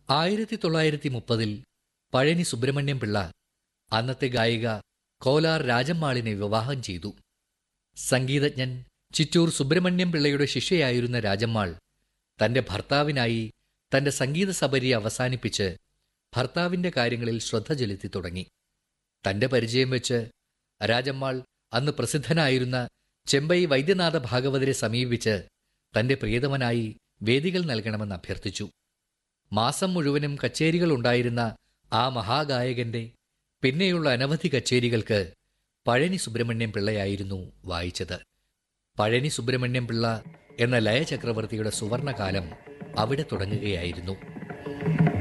ആയിരത്തി തൊള്ളായിരത്തി മുപ്പതിൽ പഴനി സുബ്രഹ്മണ്യം പിള്ള അന്നത്തെ ഗായിക കോലാർ രാജമ്മാളിനെ വിവാഹം ചെയ്തു സംഗീതജ്ഞൻ ചിറ്റൂർ സുബ്രഹ്മണ്യം പിള്ളയുടെ ശിഷ്യയായിരുന്ന രാജമ്മാൾ തന്റെ ഭർത്താവിനായി തന്റെ സംഗീത സബരി അവസാനിപ്പിച്ച് ഭർത്താവിന്റെ കാര്യങ്ങളിൽ ശ്രദ്ധ ചെലുത്തി തുടങ്ങി തന്റെ പരിചയം വെച്ച് രാജമ്മാൾ അന്ന് പ്രസിദ്ധനായിരുന്ന ചെമ്പൈ വൈദ്യനാഥ ഭാഗവതരെ സമീപിച്ച് തന്റെ പ്രിയതമനായി വേദികൾ നൽകണമെന്ന് അഭ്യർത്ഥിച്ചു മാസം മുഴുവനും കച്ചേരികൾ ഉണ്ടായിരുന്ന ആ മഹാഗായകന്റെ പിന്നെയുള്ള അനവധി കച്ചേരികൾക്ക് പഴനി സുബ്രഹ്മണ്യം പിള്ളയായിരുന്നു വായിച്ചത് പഴനി സുബ്രഹ്മണ്യം പിള്ള എന്ന ലയചക്രവർത്തിയുടെ സുവർണകാലം അവിടെ തുടങ്ങുകയായിരുന്നു